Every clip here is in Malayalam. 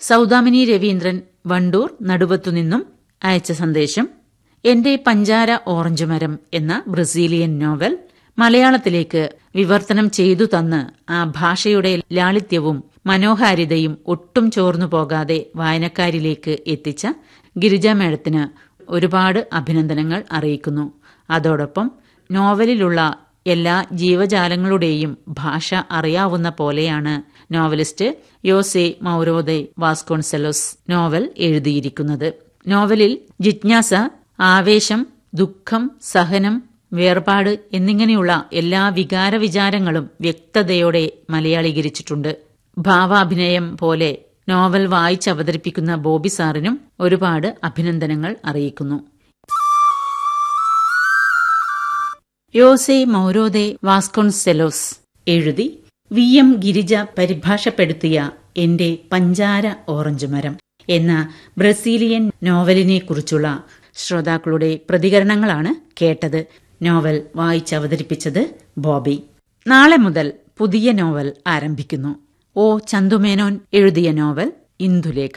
സൗദാമിനി രവീന്ദ്രൻ വണ്ടൂർ നടുവത്തുനിന്നും അയച്ച സന്ദേശം എന്റെ പഞ്ചാര ഓറഞ്ച് മരം എന്ന ബ്രസീലിയൻ നോവൽ മലയാളത്തിലേക്ക് വിവർത്തനം ചെയ്തു തന്ന് ആ ഭാഷയുടെ ലാളിത്യവും മനോഹാരിതയും ഒട്ടും ചോർന്നു പോകാതെ വായനക്കാരിലേക്ക് എത്തിച്ച ഗിരിജ മേഡത്തിന് ഒരുപാട് അഭിനന്ദനങ്ങൾ അറിയിക്കുന്നു അതോടൊപ്പം നോവലിലുള്ള എല്ലാ ജീവജാലങ്ങളുടെയും ഭാഷ അറിയാവുന്ന പോലെയാണ് novelist Jose Mauro de Vasconcelos novel എഴുതിയിരിക്കുന്നത് നോവലിൽ ജിജ്ഞാസ ആവേശം ദുഃഖം സഹനം വേർപാട് എന്നിങ്ങനെയുള്ള എല്ലാ വികാര വിചാരങ്ങളും വ്യക്തതയോടെ മലയാളീകരിച്ചിട്ടുണ്ട് ഭാവാഭിനയം പോലെ നോവൽ വായിച്ചവതരിപ്പിക്കുന്ന ബോബി സാറിനും ഒരുപാട് അഭിനന്ദനങ്ങൾ അറിയിക്കുന്നു യോസെ മൗരോദെ വാസ്കോൺസെലോസ് എഴുതി വി എം ഗിരിജ പരിഭാഷപ്പെടുത്തിയ എന്റെ പഞ്ചാര ഓറഞ്ച് മരം എന്ന ബ്രസീലിയൻ നോവലിനെക്കുറിച്ചുള്ള ശ്രോതാക്കളുടെ പ്രതികരണങ്ങളാണ് കേട്ടത് നോവൽ വായിച്ചവതരിപ്പിച്ചത് ബോബി നാളെ മുതൽ പുതിയ നോവൽ ആരംഭിക്കുന്നു ഒ ചന്തുമേനോൻ എഴുതിയ novel Indulekha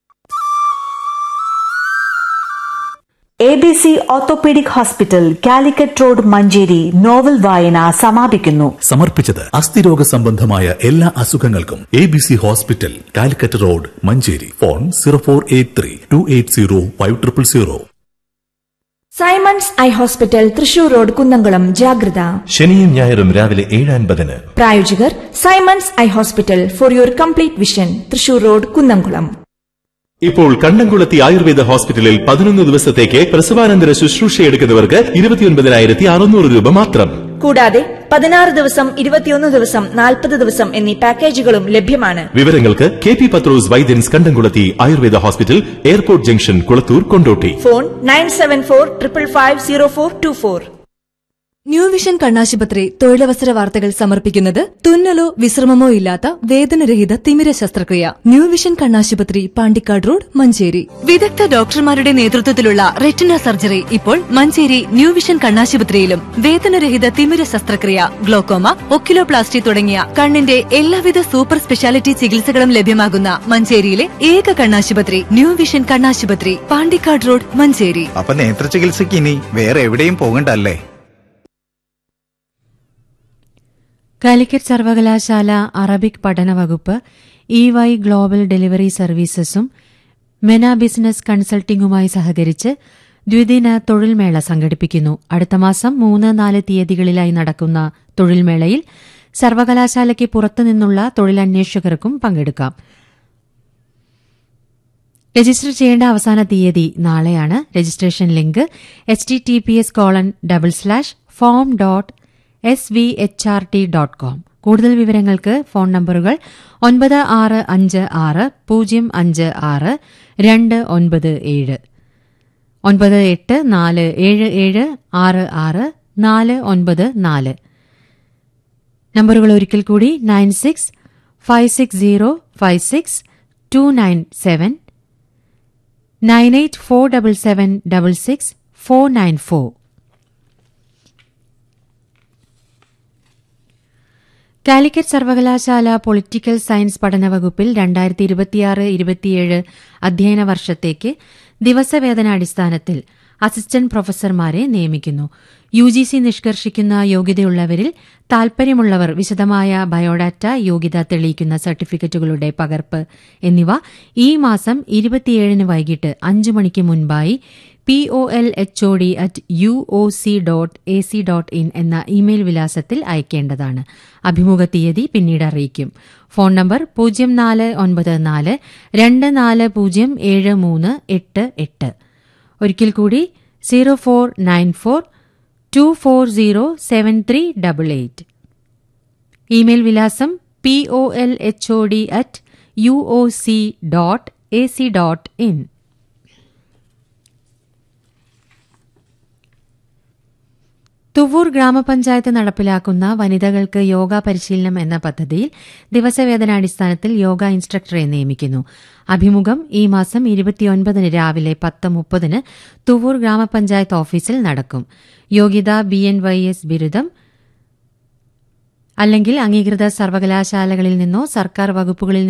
A B C orthopaedic hospital Calicut road Manjeri novel വായന സമാപിക്കുന്നു സമർപ്പിച്ചത് അസ്ഥിരോഗ സംബന്ധമായ എല്ലാ അസുഖങ്ങൾക്കും A B C hospital Calicut road Manjeri phone zero four eight three two eight zero five triple zero Simons eye hospital Thrissur road Kunnamkulam ജാഗ്രത ശനിയും ഞായറും രാവിലെ ഏഴ് അൻപതിന് പ്രായോജകർ Simons eye hospital for your complete vision Thrissur road Kunnamkulam ഇപ്പോൾ കണ്ടംകുളത്തി ആയുർവേദ ഹോസ്പിറ്റലിൽ പതിനൊന്ന് ദിവസത്തേക്ക് പ്രസവാനന്തര ശുശ്രൂഷയെടുക്കുന്നവർക്ക് ഇരുപത്തിയൊൻപതിനായിരത്തി അറുന്നൂറ് രൂപ മാത്രം കൂടാതെ പതിനാറ് ദിവസം ഇരുപത്തിയൊന്ന് ദിവസം നാൽപ്പത് ദിവസം എന്നീ പാക്കേജുകളും ലഭ്യമാണ് വിവരങ്ങൾക്ക് K P Pathros Vaidyans Kandamkulathy Ayurveda hospital airport junction Kulathur Kondotty phone nine seven four triple five zero four two four new vision കണ്ണാശുപത്രി തൊഴിലവസര വാർത്തകൾ സമർപ്പിക്കുന്നത് തുന്നലോ വിശ്രമമോ ഇല്ലാത്ത വേദനരഹിത തിമിര ശസ്ത്രക്രിയ ന്യൂ വിഷൻ കണ്ണാശുപത്രി പാണ്ടിക്കാട് റോഡ് മഞ്ചേരി വിദഗ്ധ ഡോക്ടർമാരുടെ നേതൃത്വത്തിലുള്ള റെറ്റിന സർജറി ഇപ്പോൾ മഞ്ചേരി ന്യൂ വിഷൻ കണ്ണാശുപത്രിയിലും വേദനരഹിത തിമിര ശസ്ത്രക്രിയ ഗ്ലോക്കോമ ഒക്കിലോപ്ലാസ്റ്റി തുടങ്ങിയ കണ്ണിന്റെ എല്ലാവിധ സൂപ്പർ സ്പെഷ്യാലിറ്റി ചികിത്സകളും ലഭ്യമാകുന്ന മഞ്ചേരിയിലെ ഏക കണ്ണാശുപത്രി ന്യൂ വിഷൻ കണ്ണാശുപത്രി പാണ്ടിക്കാട് റോഡ് മഞ്ചേരി അപ്പൊ നേത്ര ചികിത്സയ്ക്ക് ഇനി വേറെ എവിടെയും പോകണ്ടല്ലേ കാലിക്കറ്റ് സർവകലാശാല അറബിക് പഠന വകുപ്പ് ഇ വൈ ഗ്ലോബൽ ഡെലിവറി സർവീസസും മെന ബിസിനസ് കൺസൾട്ടിംഗുമായി സഹകരിച്ച് ദ്വിദിന തൊഴിൽമേള സംഘടിപ്പിക്കുന്നു അടുത്ത മാസം മൂന്ന് നാല് തീയതികളിലായി നടക്കുന്ന തൊഴിൽമേളയിൽ സർവകലാശാലയ്ക്ക് പുറത്തുനിന്നുള്ള തൊഴിലന്വേഷകർക്കും പങ്കെടുക്കാം രജിസ്റ്റർ ചെയ്യേണ്ട അവസാന തീയതി നാളെയാണ് registration link H T T P S colon double slash form dot S V H R T dot com കൂടുതൽ വിവരങ്ങൾക്ക് ഫോൺ നമ്പറുകൾ ഒൻപത് ആറ് അഞ്ച് ആറ് പൂജ്യം അഞ്ച് ആറ് രണ്ട് ഒൻപത് ഏഴ് ഒൻപത് എട്ട് നാല് ഏഴ് ഏഴ് ആറ് ആറ് നാല് ഒൻപത് നാല് നമ്പറുകൾ ഒരിക്കൽ കൂടി nine six five six zero five six two nine seven nine eight four double seven double six four nine four Calicut സർവകലാശാല പൊളിറ്റിക്കൽ സയൻസ് പഠന വകുപ്പിൽ രണ്ടായിരത്തി ഇരുപത്തിയാറ് ഇരുപത്തിയേഴ് അധ്യയന വർഷത്തേക്ക് ദിവസവേതനാടിസ്ഥാനത്തിൽ അസിസ്റ്റന്റ് പ്രൊഫസർമാരെ നിയമിക്കുന്നു യു ജി സി നിഷ്കർഷിക്കുന്ന യോഗ്യതയുള്ളവരിൽ താൽപര്യമുള്ളവർ വിശദമായ ബയോഡാറ്റ യോഗ്യത തെളിയിക്കുന്ന സർട്ടിഫിക്കറ്റുകളുടെ പകർപ്പ് എന്നിവ ഈ മാസം ഇരുപത്തിയേഴിന് വൈകിട്ട് അഞ്ചു മണിക്ക് മുൻപായി P O L H O D at U O C dot A C dot in എന്ന ഇമെയിൽ വിലാസത്തിൽ അയക്കേണ്ടതാണ് അഭിമുഖ തീയതി പിന്നീട് അറിയിക്കും ഫോൺ നമ്പർ പൂജ്യം നാല് ഒൻപത് നാല് രണ്ട് നാല് പൂജ്യം ഏഴ് മൂന്ന് എട്ട് എട്ട് ഒരിക്കൽ കൂടി zero four nine four two four zero seven three double eight email വിലാസം P O L H O D at U O C dot A C dot in Thuvur ഗ്രാമപഞ്ചായത്ത് നടപ്പിലാക്കുന്ന വനിതകൾക്ക് യോഗ പരിശീലനം എന്ന പദ്ധതിയിൽ ദിവസവേതനാടിസ്ഥാനത്തിൽ യോഗ ഇൻസ്ട്രക്ടറെ നിയമിക്കുന്നു അഭിമുഖം ഈ മാസം ഇരുപത്തിയൊൻപതിന് രാവിലെ പത്ത് മുപ്പതിന് തുവൂർ ഗ്രാമപഞ്ചായത്ത് ഓഫീസിൽ നടക്കും യോഗ്യത ബി എൻ വൈ എസ് ബിരുദം അല്ലെങ്കിൽ അംഗീകൃത സർവകലാശാലകളിൽ നിന്നോ സർക്കാർ വകുപ്പുകളിൽ